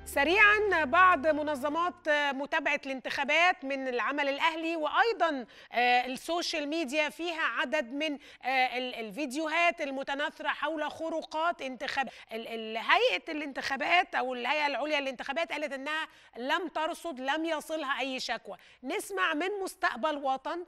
سريعا بعض منظمات متابعه الانتخابات من العمل الاهلي وايضا السوشيال ميديا فيها عدد من الفيديوهات المتناثره حول خروقات انتخاب هيئه الانتخابات او الهيئه العليا للانتخابات قالت انها لم ترصد لم يصلها اي شكوى نسمع من مستقبل وطن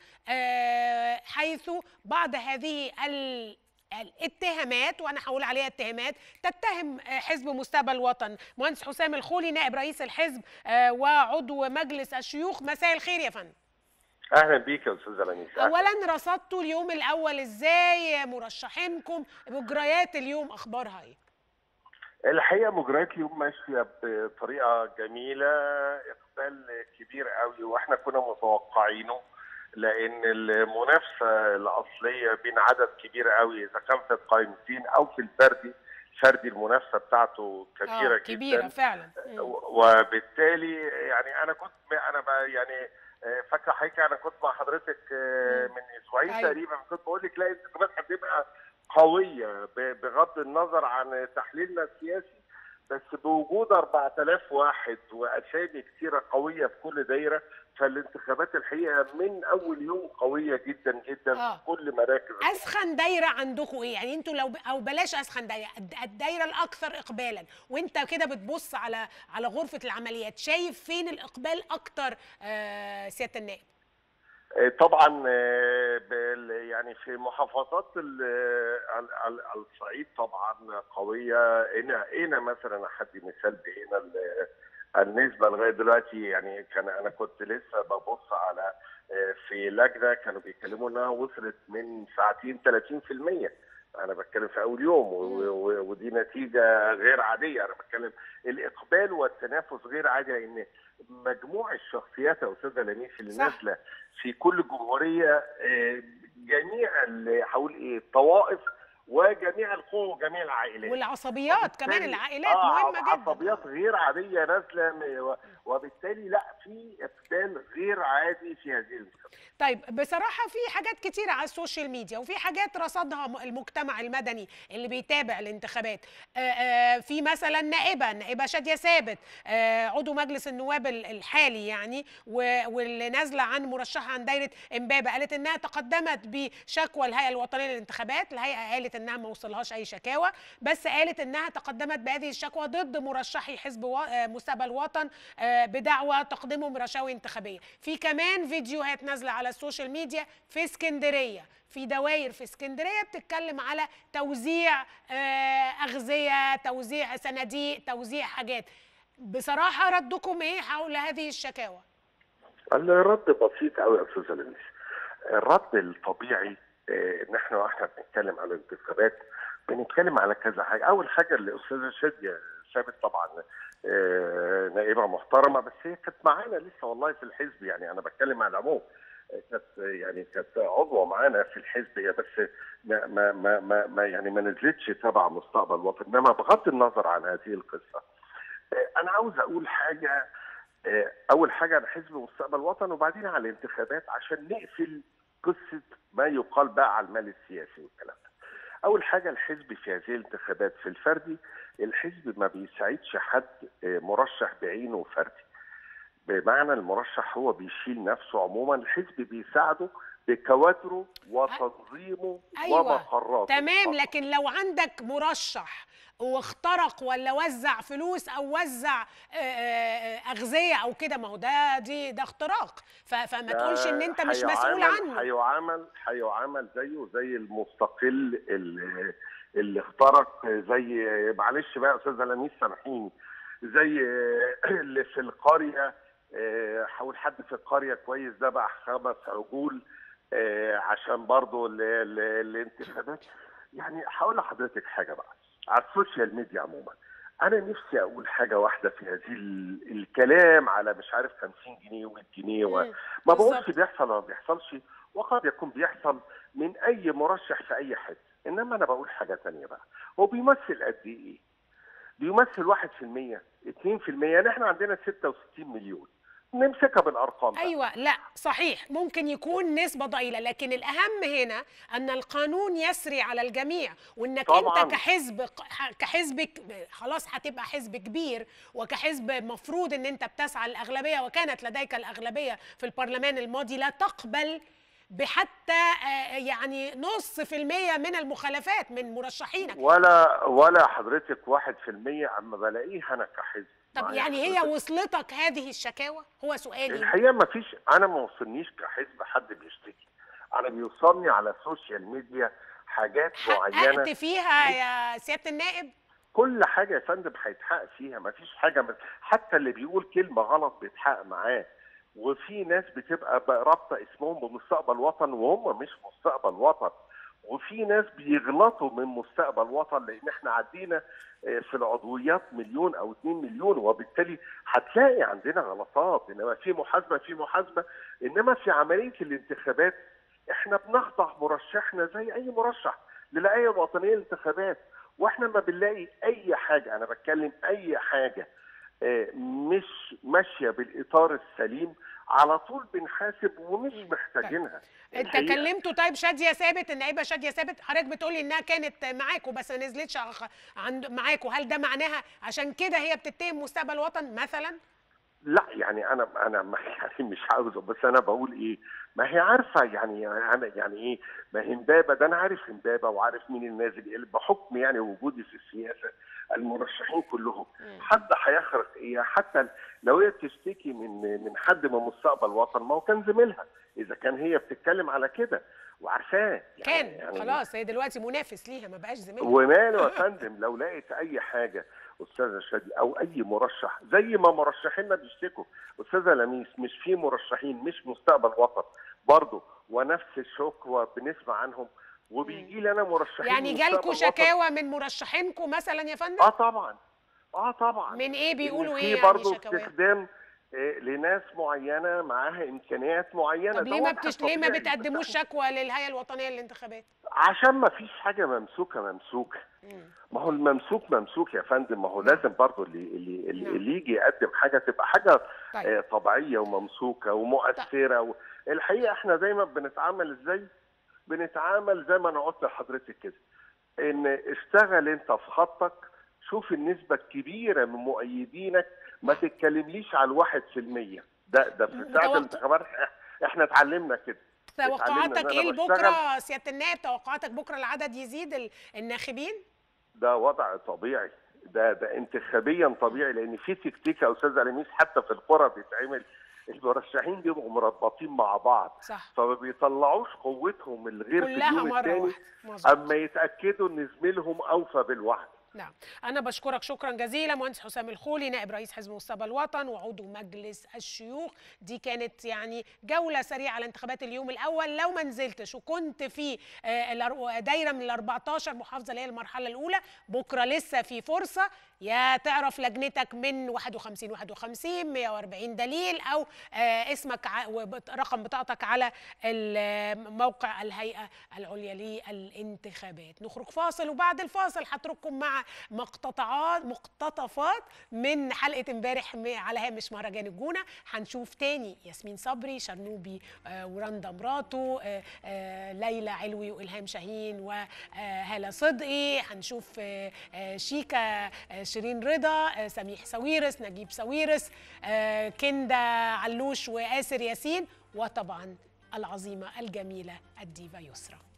حيث بعض هذه الاتهامات وانا هقول عليها اتهامات تتهم حزب مستقبل وطن مهندس حسام الخولي نائب رئيس الحزب وعضو مجلس الشيوخ مساء الخير يا فندم اهلا بيك يا استاذه لميس اولا رصدتوا اليوم الاول ازاي مرشحينكم مجريات اليوم اخبارها ايه الحقيقه مجريات اليوم ماشيه بطريقه جميله اقبال كبير قوي واحنا كنا متوقعينه لان المنافسه الاصليه بين عدد كبير قوي اذا كان في القائمتين او في الفردي الفردي المنافسه بتاعته كبيره آه جدا كبيره فعلا وبالتالي يعني انا كنت انا يعني فاكره حضرتك انا كنت مع حضرتك من اسبوعين أيوة. تقريبا كنت بقول لك لا الانتخابات هتبقى قويه بغض النظر عن تحليلنا السياسي بس بوجود 4000 واحد واسامي كثيره قويه في كل دايره فالانتخابات الحقيقه من اول يوم قويه جدا جدا آه. في كل مراكز اسخن دايره عندكم ايه يعني انتوا لو ب... او بلاش اسخن دايره الدايره الاكثر اقبالا وانت كده بتبص على على غرفه العمليات شايف فين الاقبال اكتر آه سياده النائب طبعا يعني في محافظات الصعيد طبعا قويه هنا هنا مثلا حد مثال هنا النسبه لغايه دلوقتي يعني كان انا كنت لسه ببص على في لجنه كانوا بيتكلموا انها وصلت من ساعتين 30% انا بتكلم في اول يوم ودي نتيجه غير عاديه انا بتكلم الاقبال والتنافس غير عادي لان مجموع الشخصيات يا استاذه لميس اللي نازله في كل جمهوريه جميع هقول ايه الطوائف وجميع القوى وجميع العائلات والعصبيات كمان العائلات آه مهمه جدا عصبيات غير عاديه نازله وبالتالي لا في اقبال غير عادي في هذه الانتخابات طيب بصراحه في حاجات كتيره على السوشيال ميديا وفي حاجات رصدها المجتمع المدني اللي بيتابع الانتخابات آآ في مثلا نائبه نائبه شاديه ثابت عضو مجلس النواب الحالي يعني واللي نازله عن مرشحه عن دايره امبابه قالت انها تقدمت بشكوى الهيئه الوطنيه للانتخابات الهيئه قالت انها ما وصلهاش اي شكاوى بس قالت انها تقدمت بهذه الشكوى ضد مرشحي حزب و... مستقبل وطن بدعوى تقديمهم رشاوي انتخابيه في كمان فيديوهات نازله على السوشيال ميديا في اسكندريه في دوائر في اسكندريه بتتكلم على توزيع اغذيه توزيع صناديق توزيع حاجات بصراحه ردكم ايه حول هذه الشكاوى الرد بسيط قوي يا استاذه لميس الرد الطبيعي ان احنا واحنا بنتكلم على الانتخابات بنتكلم على كذا حاجه اول حاجه الاستاذه شاديه ثابت طبعا نائبه محترمه بس هي كانت معانا لسه والله في الحزب يعني انا بتكلم على العموم كانت يعني كانت عضوه معانا في الحزب هي بس ما ما ما, ما, ما يعني ما نزلتش تبع مستقبل وطن انما بغض النظر عن هذه القصه انا عاوز اقول حاجه اول حاجه على حزب مستقبل وطن وبعدين على الانتخابات عشان نقفل قصه ما يقال بقى على المال السياسي والكلام ده. اول حاجه الحزب في هذه الانتخابات في الفردي الحزب ما بيساعدش حد مرشح بعينه فردي. بمعنى المرشح هو بيشيل نفسه عموما الحزب بيساعده بكوادره وتنظيمه أيوة. ومقراته تمام لكن لو عندك مرشح واخترق ولا وزع فلوس او وزع اغذيه او كده ما هو ده دي ده اختراق فما تقولش ان انت مش مسؤول عنه هيعامل هيعامل زيه زي المستقل اللي, اللي اخترق زي معلش بقى يا استاذه لميس سامحيني زي اللي في القريه حاول حد في القريه كويس ده بقى خمس عجول عشان برضه الانتخابات يعني هقول لحضرتك حاجه بقى على السوشيال ميديا عموما انا نفسي اقول حاجه واحده في هذه الكلام على مش عارف 50 جنيه و100 جنيه و... ما بقولش بيحصل ولا ما بيحصلش وقد يكون بيحصل من اي مرشح في اي حته انما انا بقول حاجه ثانيه بقى هو بيمثل قد ايه بيمثل 1% 2% يعني احنا عندنا 66 مليون نمسكها بالارقام بقى. ايوه لا صحيح ممكن يكون نسبه ضئيله لكن الاهم هنا ان القانون يسري على الجميع وانك طبعاً. انت كحزب كحزب ك- خلاص هتبقى حزب كبير وكحزب مفروض ان انت بتسعى للاغلبيه وكانت لديك الاغلبيه في البرلمان الماضي لا تقبل بحتى آه، يعني نص في المية من المخالفات من مرشحينك ولا ولا حضرتك واحد في المية اما بلاقيها انا كحزب طب معايا يعني هي حضرتك. وصلتك هذه الشكاوى هو سؤالي الحقيقه ما فيش انا ما وصلنيش كحزب حد بيشتكي انا بيوصلني على السوشيال ميديا حاجات معينه حققت فيها يا سياده النائب كل حاجه يا فندم هيتحقق فيها ما فيش حاجه من حتى اللي بيقول كلمه غلط بيتحقق معاه وفي ناس بتبقى بقى رابطه اسمهم بمستقبل وطن وهم مش مستقبل وطن وفي ناس بيغلطوا من مستقبل وطن لان احنا عدينا آه، في العضويات مليون او 2 مليون وبالتالي هتلاقي عندنا غلطات انما في محاسبه في محاسبه انما في عمليه الانتخابات احنا بنخضع مرشحنا زي اي مرشح للآية الوطنيه للانتخابات واحنا ما بنلاقي اي حاجه انا بتكلم اي حاجه آه، مش ماشيه بالاطار السليم على طول بنحاسب ومش محتاجينها انت الحقيقة. كلمته طيب شاديه ثابت النائبه شاديه ثابت حضرتك بتقولي انها كانت معاكوا بس ما نزلتش عخ- عند معاكوا هل ده معناها عشان كده هي بتتهم مستقبل وطن مثلا لا يعني انا انا ما يعني مش عاوزه بس انا بقول ايه ما هي عارفه يعني انا يعني ايه ما هي امبابه ده انا عارف امبابه وعارف مين النازل إيه بحكم يعني وجودي في السياسه المرشحين كلهم حد هيخرق ايه حتى لو هي بتشتكي من من حد من مستقبل وطن ما هو كان زميلها اذا كان هي بتتكلم على كده وعارفاه كان يعني خلاص هي دلوقتي منافس ليها ما بقاش زميلها وماله يا فندم لو لقيت اي حاجه استاذه شادي او اي مرشح زي ما مرشحينا بيشتكوا استاذه لميس مش في مرشحين مش مستقبل وطن برضه ونفس الشكوى بنسمع عنهم وبيجي لي انا مرشحين يعني مستقبل جالكوا وطن. شكاوى من مرشحينكم مثلا يا فندم اه طبعا اه طبعا من ايه بيقولوا إن ايه في يعني برضه شكاوى استخدام آه، لناس معينه معاها امكانيات معينه طب ده ليه ما وضع بتش... ليه ما طبيعي. بتقدموش بس إحنا- شكوى للهيئه الوطنيه للانتخابات عشان ما فيش حاجه ممسوكه ممسوكه ما هو الممسوك ممسوك يا فندم ما هو نعم. لازم برضه اللي اللي اللي, نعم. اللي يجي يقدم حاجه تبقى حاجه طيب. آه طبيعيه وممسوكه ومؤثره و... الحقيقه احنا دايما بنتعامل ازاي؟ بنتعامل زي ما انا قلت لحضرتك كده ان اشتغل انت في خطك شوف النسبه الكبيره من مؤيدينك ما تتكلمليش على الواحد في المية ده ده في ساعه متوقع- الانتخابات احنا اتعلمنا كده اتعلمنا توقعاتك إن أنا ايه بشتغل. لبكره سياده النائب توقعاتك بكره العدد يزيد ال- الناخبين ده وضع طبيعي ده ده انتخابيا طبيعي لان في تكتيك يا استاذ لميس حتى في القرى بيتعمل المرشحين بيبقوا مربطين مع بعض صح فما بيطلعوش قوتهم الغير في كلها اليوم مره الثاني واحده مظبوط اما يتاكدوا ان زميلهم اوفى بالوعد نعم أنا بشكرك شكرا جزيلا مهندس حسام الخولي نائب رئيس حزب مستقبل الوطن وعضو مجلس الشيوخ دي كانت يعني جولة سريعة على انتخابات اليوم الأول لو ما نزلتش وكنت في آه، الأر- دايرة من ال 14 محافظة اللي هي المرحلة الأولى بكرة لسه في فرصة يا تعرف لجنتك من 51 51 140 دليل أو آه، اسمك ع- وبط- رقم بطاقتك على ال- موقع الهيئة العليا للانتخابات نخرج فاصل وبعد الفاصل هترككم مع مقتطعات مقتطفات من حلقة امبارح م- على هامش مهرجان الجونة هنشوف تاني ياسمين صبري شرنوبي آه، ورندا مراته آه، آه، ليلى علوي وإلهام شاهين وهالة صدقي هنشوف آه، آه، شيكا آه، شيرين رضا آه، سميح ساويرس نجيب ساويرس آه، كندا علوش وآسر ياسين وطبعا العظيمة الجميلة الديفا يسرا